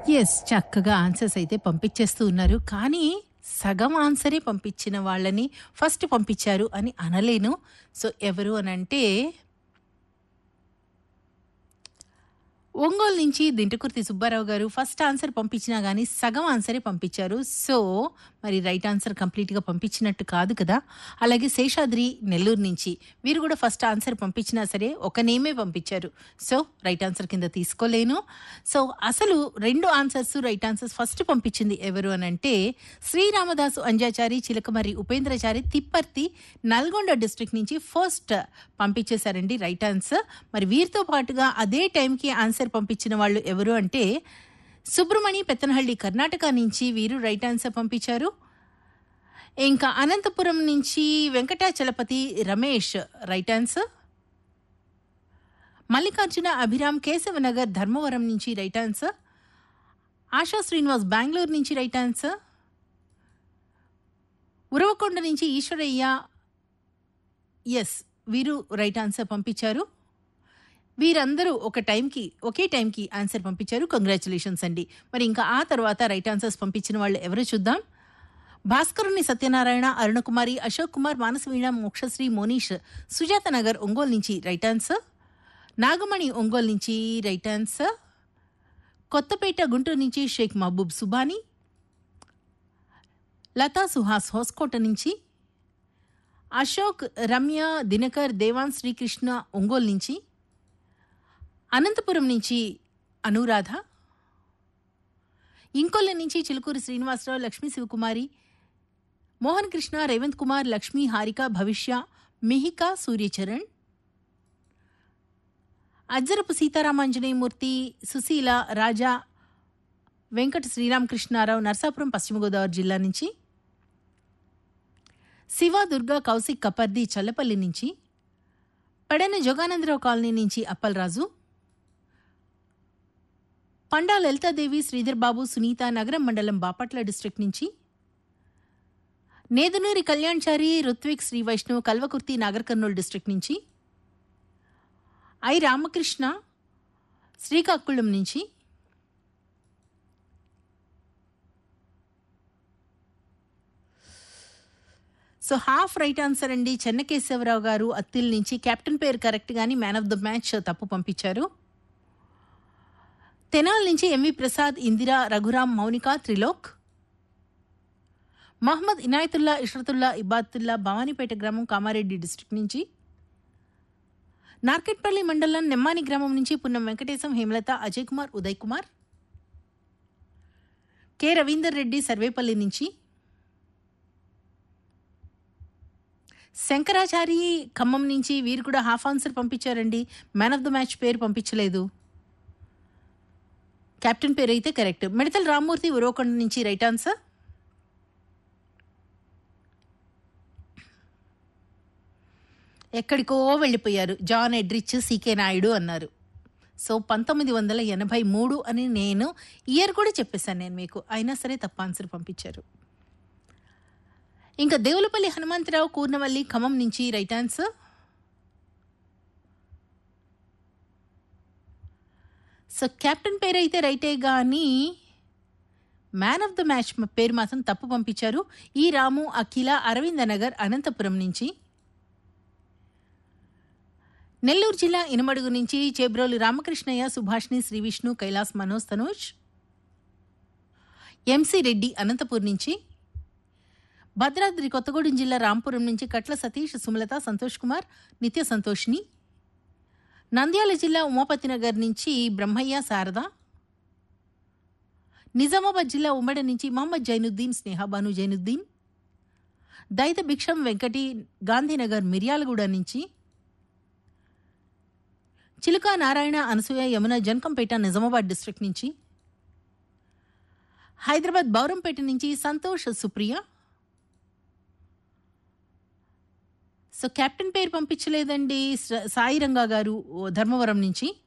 yes చక్కగా answers అయితే పంపించేస్తూ ఉన్నారు కానీ సగం ఆన్సరే పంపించిన వాళ్ళని ఫస్ట్ పంపించారు అని అనలేను సో ఎవరు అని అంటే ఒంగోలు నుంచి దింటకుర్తి సుబ్బారావు గారు ఫస్ట్ ఆన్సర్ పంపించినా కానీ సగం ఆన్సరే పంపించారు సో మరి రైట్ ఆన్సర్ కంప్లీట్గా పంపించినట్టు కాదు కదా అలాగే శేషాద్రి నెల్లూరు నుంచి వీరు కూడా ఫస్ట్ ఆన్సర్ పంపించినా సరే ఒక నేమే పంపించారు సో రైట్ ఆన్సర్ కింద తీసుకోలేను సో అసలు రెండు ఆన్సర్స్ రైట్ ఆన్సర్స్ ఫస్ట్ పంపించింది ఎవరు అని అంటే శ్రీరామదాసు అంజాచారి చిలకమర్రి ఉపేంద్రచారి తిప్పర్తి నల్గొండ డిస్ట్రిక్ట్ నుంచి ఫస్ట్ పంపించేశారండి రైట్ ఆన్సర్ మరి వీరితో పాటుగా అదే టైంకి ఆన్సర్ పంపించిన వాళ్ళు ఎవరు అంటే సుబ్రమణి పెత్తనహಳ್ಳಿ కర్ణాటక నుంచి వీరు రైట్ ఆన్సర్ పంపించారు ఇంకా అనంతపురం నుంచి వెంకటాచలపతి రమేష్ రైట్ ఆన్సర్ మల్లికార్జున అభిరామ్ కేశవనగర్ ధర్మవరం నుంచి రైట్ ఆన్సర్ ఆశా శ్రీనివాస్ బెంగళూరు నుంచి రైట్ ఆన్సర్ ఉరవకొండ నుంచి ఈశ్వరయ్య ఎస్ వీరు రైట్ ఆన్సర్ పంపించారు వీరందరూ ఒక టైంకి ఒకే టైంకి ఆన్సర్ పంపించారు కంగ్రాచులేషన్స్ అండి మరి ఇంకా ఆ తర్వాత రైట్ ఆన్సర్స్ పంపించిన వాళ్ళు ఎవరు చూద్దాం భాస్కరుని సత్యనారాయణ అరుణకుమారి అశోక్ కుమార్ మానసవీణ మోక్షశ్రీ మోనీష్ సుజాత నగర్ ఒంగోలు నుంచి రైట్ ఆన్సర్ నాగమణి ఒంగోలు నుంచి రైట్ ఆన్సర్ కొత్తపేట గుంటూరు నుంచి షేక్ మహబూబ్ సుబానీ లతా సుహాస్ హోస్కోట నుంచి అశోక్ రమ్య దినకర్ దేవాన్ శ్రీకృష్ణ ఒంగోలు నుంచి అనంతపురం నుంచి అనురాధ ఇంకొల్ల నుంచి చిలుకూరి శ్రీనివాసరావు లక్ష్మీ శివకుమారి మోహన్ కృష్ణ రేవంత్ కుమార్ లక్ష్మీ హారిక భవిష్య మిహిక సూర్యచరణ్ అజ్జరపు సీతారామాంజనేయమూర్తి సుశీల రాజా వెంకట శ్రీరామకృష్ణారావు నర్సాపురం పశ్చిమ గోదావరి జిల్లా నుంచి శివ దుర్గా కౌశిక్ కపర్ది చల్లపల్లి నుంచి పడన జోగానందరావు కాలనీ నుంచి అప్పలరాజు పండా లలితాదేవి శ్రీధర్ బాబు సునీత నగరం మండలం బాపట్ల డిస్ట్రిక్ట్ నుంచి నేదునూరి కళ్యాణ్చారి రుత్విక్ శ్రీ వైష్ణవ్ కల్వకుర్తి నాగర్ కర్నూలు డిస్ట్రిక్ట్ నుంచి ఐ రామకృష్ణ శ్రీకాకుళం నుంచి సో హాఫ్ రైట్ ఆన్సర్ అండి చెన్నకేశవరావు గారు అత్తిల్ నుంచి కెప్టెన్ పేరు కరెక్ట్ కానీ మ్యాన్ ఆఫ్ ద మ్యాచ్ తప్పు పంపించారు తెనాల్ నుంచి ఎంవి ప్రసాద్ ఇందిరా రఘురాం మౌనిక త్రిలోక్ మహమ్మద్ ఇనాయతుల్లా ఇష్రతుల్లా ఇబాతుల్లా భవానీపేట గ్రామం కామారెడ్డి డిస్ట్రిక్ట్ నుంచి నార్కెట్పల్లి మండలం నెమ్మాని గ్రామం నుంచి పున్నం వెంకటేశం హేమలత అజయ్ కుమార్ ఉదయ్ కుమార్ కె రవీందర్ రెడ్డి సర్వేపల్లి నుంచి శంకరాచారి ఖమ్మం నుంచి వీరు కూడా హాఫ్ ఆన్సర్ పంపించారండి మ్యాన్ ఆఫ్ ద మ్యాచ్ పేరు పంపించలేదు కెప్టెన్ పేరు అయితే కరెక్ట్ మిడతల రామ్మూర్తి ఉరవకొండ నుంచి రైట్ ఆన్సర్ ఎక్కడికో వెళ్ళిపోయారు జాన్ ఎడ్రిచ్ సీకే నాయుడు అన్నారు సో పంతొమ్మిది వందల ఎనభై మూడు అని నేను ఇయర్ కూడా చెప్పేశాను నేను మీకు అయినా సరే తప్ప ఆన్సర్ పంపించారు ఇంకా దేవులపల్లి హనుమంతరావు కూర్నవల్లి ఖమ్మం నుంచి రైట్ ఆన్సర్ సో కెప్టెన్ పేరు అయితే రైటే కానీ మ్యాన్ ఆఫ్ ద మ్యాచ్ పేరు మాత్రం తప్పు పంపించారు ఈ రాము అఖిల అరవింద నగర్ అనంతపురం నుంచి నెల్లూరు జిల్లా ఇనమడుగు నుంచి చేబ్రోలు రామకృష్ణయ్య సుభాష్ని శ్రీ విష్ణు కైలాస్ మనోజ్ తనోజ్ ఎంసీ రెడ్డి అనంతపూర్ నుంచి భద్రాద్రి కొత్తగూడెం జిల్లా రాంపురం నుంచి కట్ల సతీష్ సుమలత సంతోష్ కుమార్ నిత్య సంతోష్ని నంద్యాల జిల్లా ఉమాపతి నగర్ నుంచి బ్రహ్మయ్య శారద నిజామాబాద్ జిల్లా ఉమ్మడి నుంచి మహమ్మద్ జైనుద్దీన్ స్నేహాబాను జైనుద్దీన్ దైత భిక్షం వెంకటి గాంధీనగర్ మిర్యాలగూడ నుంచి చిలుక నారాయణ అనసూయ యమున జనకంపేట నిజామాబాద్ డిస్ట్రిక్ట్ నుంచి హైదరాబాద్ బౌరంపేట నుంచి సంతోష్ సుప్రియ సో కెప్టెన్ పేరు పంపించలేదండి స- సాయి రంగా గారు ఓ ధర్మవరం నుంచి